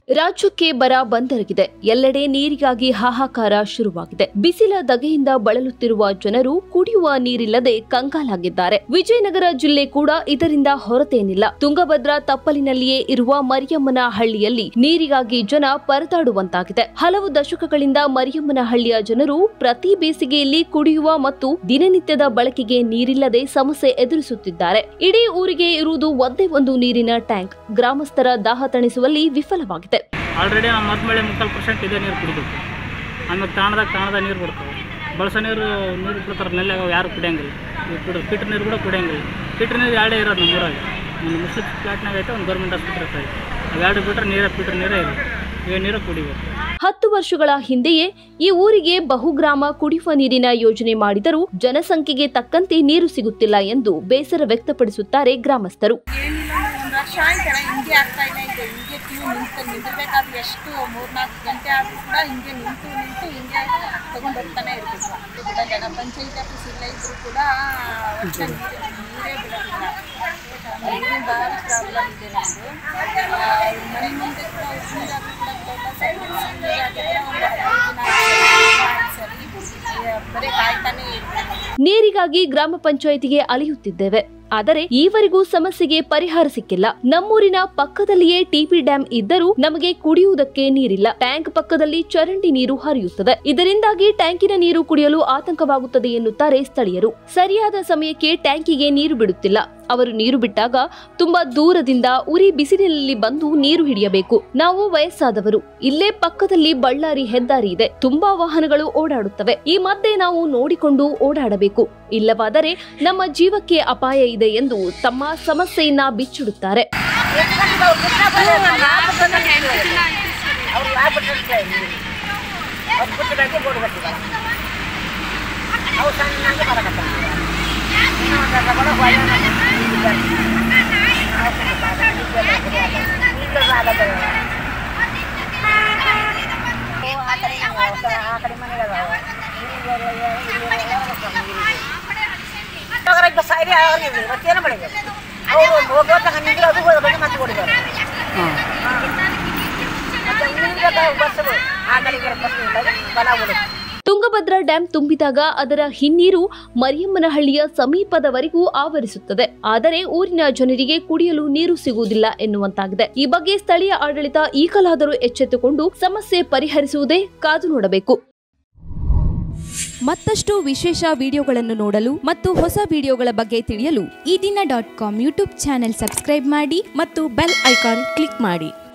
ರಾಜ್ಯಕ್ಕೆ ಬರ ಬಂದೆರಗಿದೆ ಎಲ್ಲೆಡೆ ನೀರಿಗಾಗಿ ಹಾಹಾಕಾರ ಶುರುವಾಗಿದೆ ಬಿಸಿಲ ದಗೆಯಿಂದ ಬಳಲುತ್ತಿರುವ ಜನರು ಕುಡಿಯುವ ನೀರಿಲ್ಲದೆ ಕಂಗಾಲಾಗಿದ್ದಾರೆ ವಿಜಯನಗರ ಜಿಲ್ಲೆ ಕೂಡ ಇದರಿಂದ ಹೊರತೇನಿಲ್ಲ ತುಂಗಭದ್ರಾ ತಪ್ಪಲಿನಲ್ಲಿಯೇ ಇರುವ ಮರಿಯಮ್ಮನ ಹಳ್ಳಿಯಲ್ಲಿ ನೀರಿಗಾಗಿ ಜನ ಪರದಾಡುವಂತಾಗಿದೆ ಹಲವು ದಶಕಗಳಿಂದ ಮರಿಯಮ್ಮನ ಹಳ್ಳಿಯ ಜನರು ಪ್ರತಿ ಬೇಸಿಗೆಯಲ್ಲಿ ಕುಡಿಯುವ ಮತ್ತು ದಿನನಿತ್ಯದ ಬಳಕೆಗೆ ನೀರಿಲ್ಲದೆ ಸಮಸ್ಯೆ ಎದುರಿಸುತ್ತಿದ್ದಾರೆ ಇಡೀ ಊರಿಗೆ ಇರುವುದು ಒಂದೇ ಒಂದು ನೀರಿನ ಟ್ಯಾಂಕ್ ಗ್ರಾಮಸ್ಥರ ದಾಹ ತಣಿಸುವಲ್ಲಿ ವಿಫಲವಾಗಿದೆ ಆಲ್ರೆಡಿ ನಮ್ಮ ಮದ್ಮೇಳೆ ಮುಕ್ಕಾಲು ಪರ್ಸೆಂಟ್ ಇದೇ ನೀರು ಕುಡಿಬೇಕು ಆಮೇಲೆ ತಾಣದಾಗ ತಾಣದ ನೀರು ಬಿಡ್ತಾವೆ ಬಳಸೋ ನೀರು ನೀರು ಬಿಡ್ತಾರೆ ನೆಲ್ಲಾಗ ಯಾರು ಕುಡಿಯಂಗಿಲ್ಲ ಇವು ಕುಡಿದು ಫಿಲ್ಟರ್ ನೀರು ಕೂಡ ಕುಡಿಯಂಗಿಲ್ಲ ಫಿಲ್ಟರ್ ನೀರು ಎರಡೇ ಇರೋದು ನಮ್ಮ ಊರಾಗ ಒಂದು ಮುಸ್ಲಿಂ ಫ್ಲಾಟ್ನಾಗ ಐತೆ ಒಂದು ಗೌರ್ಮೆಂಟ್ ಹಾಸ್ಪಿಟ್ಲ್ ಐತೆ ಅವೆರಡು ಬಿಟ್ಟರೆ ನೀರೇ ಫಿಲ್ಟರ್ ನೀರೇ ಇಲ್ಲ ಇವೆ ನೀರು ಕುಡಿಬೇಕು ಹತ್ತು ವರ್ಷಗಳ ಹಿಂದೆಯೇ ಈ ಊರಿಗೆ ಬಹುಗ್ರಾಮ ಕುಡಿಯುವ ನೀರಿನ ಯೋಜನೆ ಮಾಡಿದರೂ ಜನಸಂಖ್ಯೆಗೆ ತಕ್ಕಂತೆ ನೀರು ಸಿಗುತ್ತಿಲ್ಲ ಎಂದು ಬೇಸರ ವ್ಯಕ್ತಪಡಿಸುತ್ತಾರೆ ಗ್ರಾಮಸ್ಥರು ಏನಿಲ್ಲ ಒಂದು ವರ್ಷ ಆಯ್ತಲ್ಲ ಹಿಂಗೆ ಆಗ್ತಾ ಇದೆ ಇದೆ ಹಿಂಗೆ ಕ್ಯೂ ನಿಂತು ನಿಂದಿರ್ಬೇಕಾದ್ರೆ ಎಷ್ಟು ಮೂರ್ನಾಲ್ಕು ಗಂಟೆ ಆದರೂ ಕೂಡ ಹಿಂಗೆ ನಿಂತು ನಿಂತು ಹಿಂಗೆ ತಗೊಂಡು ಹೋಗ್ತಾನೆ ಇರಬೇಕು ಅದು ಕೂಡ ಜನ ಪಂಚಾಯತ್ ಆಫೀಸ್ ಇಲ್ಲ ಇದ್ರೂ ಕೂಡ ಒಟ್ಟು ನೀರು ನೀರೇ ಬಿಡೋದಿಲ್ಲ ನೀರಿನ ಭಾಳ ಪ್ರಾಬ್ಲಮ್ ಇದೆ ನಮ್ಮದು ಮನೆ ಮುಂದೆ ಕೂಡ ನೀರಾಗಿ ಕೂಡ ದೊಡ್ಡ ಸಮಸ್ಯೆ ನೀರಾಗಿದ್ರೆ ಒಂದು ಹದಿನೈದು ದಿನ ಆಯ್ತು ಸರಿ ಬರೀ ಕಾಯ್ತಾನೆ ಇರ್ಬೇಕು ನೀರಿಗಾಗಿ ಗ್ರಾಮ ಪಂಚಾಯಿತಿಗೆ ಅಲೆಯುತ್ತಿದ್ದೇವೆ ಆದರೆ ಈವರೆಗೂ ಸಮಸ್ಯೆಗೆ ಪರಿಹಾರ ಸಿಕ್ಕಿಲ್ಲ ನಮ್ಮೂರಿನ ಪಕ್ಕದಲ್ಲಿಯೇ ಟಿಪಿ ಡ್ಯಾಂ ಇದ್ದರೂ ನಮಗೆ ಕುಡಿಯುವುದಕ್ಕೆ ನೀರಿಲ್ಲ ಟ್ಯಾಂಕ್ ಪಕ್ಕದಲ್ಲಿ ಚರಂಡಿ ನೀರು ಹರಿಯುತ್ತದೆ ಇದರಿಂದಾಗಿ ಟ್ಯಾಂಕಿನ ನೀರು ಕುಡಿಯಲು ಆತಂಕವಾಗುತ್ತದೆ ಎನ್ನುತ್ತಾರೆ ಸ್ಥಳೀಯರು ಸರಿಯಾದ ಸಮಯಕ್ಕೆ ಟ್ಯಾಂಕಿಗೆ ನೀರು ಬಿಡುತ್ತಿಲ್ಲ ಅವರು ನೀರು ಬಿಟ್ಟಾಗ ತುಂಬಾ ದೂರದಿಂದ ಉರಿ ಬಿಸಿಲಿನಲ್ಲಿ ಬಂದು ನೀರು ಹಿಡಿಯಬೇಕು ನಾವು ವಯಸ್ಸಾದವರು ಇಲ್ಲೇ ಪಕ್ಕದಲ್ಲಿ ಬಳ್ಳಾರಿ ಹೆದ್ದಾರಿ ಇದೆ ತುಂಬಾ ವಾಹನಗಳು ಓಡಾಡುತ್ತವೆ ಈ ಮಧ್ಯೆ ನಾವು ನೋಡಿಕೊಂಡು ಓಡಾಡಬೇಕು ಇಲ್ಲವಾದರೆ ನಮ್ಮ ಜೀವಕ್ಕೆ ಅಪಾಯ ಇದೆ ಎಂದು ತಮ್ಮ ಸಮಸ್ಯೆಯನ್ನ ಬಿಚ್ಚಿಡುತ್ತಾರೆ ಅವ್ರು ಯಾವ ಬಿಟ್ಟಿರ್ತಾರೆ ಅವ್ರು ಬಿಟ್ಟಿದ್ದಕ್ಕೆ ಬೋರ್ಡ್ ಬರ್ತಿದ್ದಾರೆ ಅವ್ರು ಸಣ್ಣಗೆ ಬರಕತ್ತಾರ ಇನ್ನೂ ಒಂದು ಅರ್ಧ ಬಡ ಆ ಕಡೆ ಆ ಕಡೆ ಮನೆಗೆ ಅದಾವ ಸಾರಿ ಅವ್ರಿಗೆ ಮತ್ತೇನು ಮಾಡಿದ್ರು ಅವರು ಹೋಗೋದಾಗ ನಿಂದ್ರೆ ಅದು ಹೋಗಿ ಮತ್ತೆ ಓಡಿದ್ದಾರೆ ಮತ್ತೆ ಉಳಿದ ಬಸ್ಸುಗಳು ಆ ಕಡೆ ಈ ಕಡೆ ಬಸ್ ನಿಂತಾಗ ಬಲ ಓಡುತ್ತೆ ತುಂಗಭದ್ರಾ ಡ್ಯಾಂ ತುಂಬಿದಾಗ ಅದರ ಹಿನ್ನೀರು ಮರಿಯಮ್ಮನಹಳ್ಳಿಯ ಸಮೀಪದವರೆಗೂ ಆವರಿಸುತ್ತದೆ ಆದರೆ ಊರಿನ ಜನರಿಗೆ ಕುಡಿಯಲು ನೀರು ಸಿಗುವುದಿಲ್ಲ ಎನ್ನುವಂತಾಗಿದೆ ಈ ಬಗ್ಗೆ ಸ್ಥಳೀಯ ಆಡಳಿತ ಈಗಲಾದರೂ ಎಚ್ಚೆತ್ತುಕೊಂಡು ಸಮಸ್ಯೆ ಪರಿಹರಿಸುವುದೇ ಕಾದು ನೋಡಬೇಕು ಮತ್ತಷ್ಟು ವಿಶೇಷ ವಿಡಿಯೋಗಳನ್ನು ನೋಡಲು ಮತ್ತು ಹೊಸ ವಿಡಿಯೋಗಳ ಬಗ್ಗೆ ತಿಳಿಯಲು ಈ ದಿನ dot com YouTube channel subscribe ಮಾಡಿ ಮತ್ತು ಬೆಲ್ ಐಕಾನ್ ಕ್ಲಿಕ್ ಮಾಡಿ